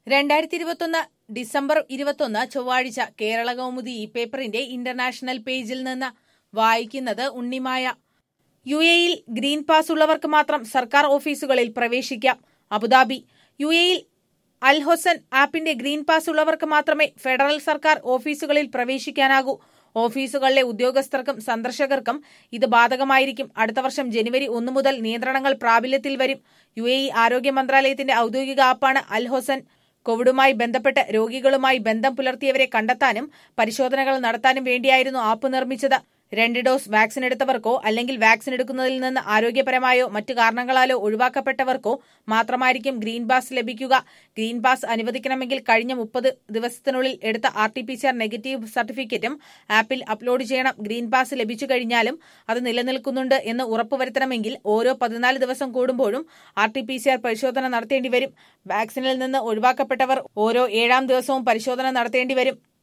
രണ്ടായിരത്തി ഇരുപത്തൊന്ന് ഡിസംബർ ഇരുപത്തൊന്ന് ചൊവ്വാഴ്ച കേരള കൗമുദി ഈ പേപ്പറിന്റെ ഇന്റർനാഷണൽ പേജിൽ നിന്ന് വായിക്കുന്നത് ഉണ്ണിമായ യു എയിൽ ഗ്രീൻ പാസ് ഉള്ളവർക്ക് മാത്രം സർക്കാർ ഓഫീസുകളിൽ പ്രവേശിക്കാം അബുദാബി യു എയിൽ അൽ ഹൊസൻ ആപ്പിന്റെ ഗ്രീൻ പാസ് ഉള്ളവർക്ക് മാത്രമേ ഫെഡറൽ സർക്കാർ ഓഫീസുകളിൽ പ്രവേശിക്കാനാകൂ ഓഫീസുകളിലെ ഉദ്യോഗസ്ഥർക്കും സന്ദർശകർക്കും ഇത് ബാധകമായിരിക്കും അടുത്ത വർഷം ജനുവരി ഒന്ന് മുതൽ നിയന്ത്രണങ്ങൾ പ്രാബല്യത്തിൽ വരും യു എ ഇ ആരോഗ്യ മന്ത്രാലയത്തിന്റെ ഔദ്യോഗിക ആപ്പാണ് അൽ ഹൊസൻ കോവിഡുമായി ബന്ധപ്പെട്ട് രോഗികളുമായി ബന്ധം പുലർത്തിയവരെ കണ്ടെത്താനും പരിശോധനകൾ നടത്താനും വേണ്ടിയായിരുന്നു ആപ്പ് നിർമ്മിച്ചത് രണ്ട് ഡോസ് വാക്സിൻ എടുത്തവർക്കോ അല്ലെങ്കിൽ വാക്സിൻ എടുക്കുന്നതിൽ നിന്ന് ആരോഗ്യപരമായോ മറ്റു കാരണങ്ങളാലോ ഒഴിവാക്കപ്പെട്ടവർക്കോ മാത്രമായിരിക്കും ഗ്രീൻ പാസ് ലഭിക്കുക ഗ്രീൻ പാസ് അനുവദിക്കണമെങ്കിൽ കഴിഞ്ഞ മുപ്പത് ദിവസത്തിനുള്ളിൽ എടുത്ത R T P C R negative സർട്ടിഫിക്കറ്റും ആപ്പിൽ അപ്ലോഡ് ചെയ്യണം ഗ്രീൻ പാസ് ലഭിച്ചു കഴിഞ്ഞാലും അത് നിലനിൽക്കുന്നുണ്ട് എന്ന് ഉറപ്പുവരുത്തണമെങ്കിൽ ഓരോ പതിനാല് ദിവസം കൂടുമ്പോഴും R T P C R പരിശോധന നടത്തേണ്ടി വരും വാക്സിനിൽ നിന്ന് ഒഴിവാക്കപ്പെട്ടവർ ഓരോ ഏഴാം ദിവസവും പരിശോധന നടത്തേണ്ടി വരും